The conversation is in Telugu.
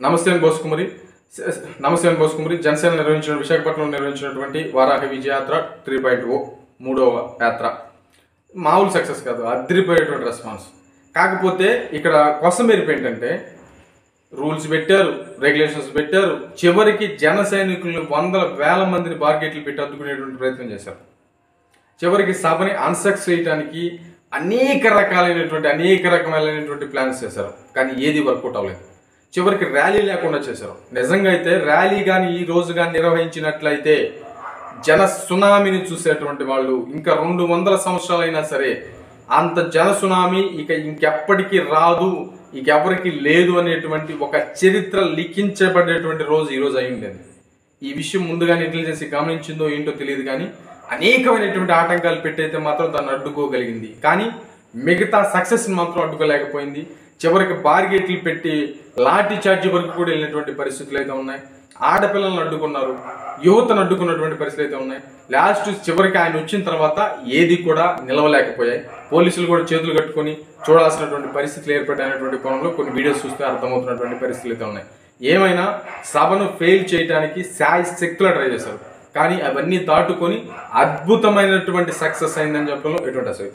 నమస్తే అని బోసుకుమరి నమస్తే అని బోసుకుమరి జనసేన నిర్వహించిన విశాఖపట్నంలో నిర్వహించినటువంటి Varahi Vijayayatra three point O మూడవ యాత్ర మామూలు సక్సెస్ కాదు అదిరిపోయేటువంటి రెస్పాన్స్ కాకపోతే ఇక్కడ కొసమెరిపి ఏంటంటే రూల్స్ పెట్టారు రెగ్యులేషన్స్ పెట్టారు చివరికి జన సైనికులను వందల వేల మందిని బార్గెట్లు పెట్టి అద్దుకునేటువంటి ప్రయత్నం చేశారు చివరికి సభని అన్సక్స్ చేయడానికి అనేక రకాలైనటువంటి అనేక రకమైనటువంటి ప్లాన్స్ చేశారు కానీ ఏది వర్కౌట్ అవ్వలేదు చివరికి ర్యాలీ లేకుండా చేశారు నిజంగా అయితే ర్యాలీ కానీ ఈ రోజు కానీ నిర్వహించినట్లయితే జన సునామీని చూసేటువంటి వాళ్ళు ఇంకా రెండు వందల సంవత్సరాలైనా సరే అంత జన సునామీ ఇక ఇంకెప్పటికీ రాదు ఇంకెవరికి లేదు అనేటువంటి ఒక చరిత్ర లిఖించబడేటువంటి రోజు ఈ రోజు అయి ఉండేది ఈ విషయం ముందుగానే ఇంటెలిజెన్స్ గమనించిందో ఏంటో తెలియదు కానీ అనేకమైనటువంటి ఆటంకాలు పెట్టయితే మాత్రం దాన్ని అడ్డుకోగలిగింది కానీ మిగతా సక్సెస్ని మాత్రం అడ్డుకోలేకపోయింది చివరికి బార్గెట్లు పెట్టి లాఠీ చార్జీ వరకు కూడా వెళ్ళినటువంటి పరిస్థితులు అయితే ఉన్నాయి ఆడపిల్లలను అడ్డుకున్నారు యువతను అడ్డుకున్నటువంటి పరిస్థితులు అయితే ఉన్నాయి లాస్ట్ చివరికి ఆయన వచ్చిన తర్వాత ఏది కూడా నిలవలేకపోయాయి పోలీసులు కూడా చేతులు కట్టుకొని చూడాల్సినటువంటి పరిస్థితులు ఏర్పడినటువంటి కోణంలో కొన్ని వీడియోస్ చూస్తే అర్థమవుతున్నటువంటి పరిస్థితులు అయితే ఉన్నాయి ఏమైనా సభను ఫెయిల్ చేయడానికి శాయి శక్తులా ట్రై చేశారు కానీ అవన్నీ దాటుకొని అద్భుతమైనటువంటి సక్సెస్ అయిందని చెప్పడంలో ఎటువంటి అసలు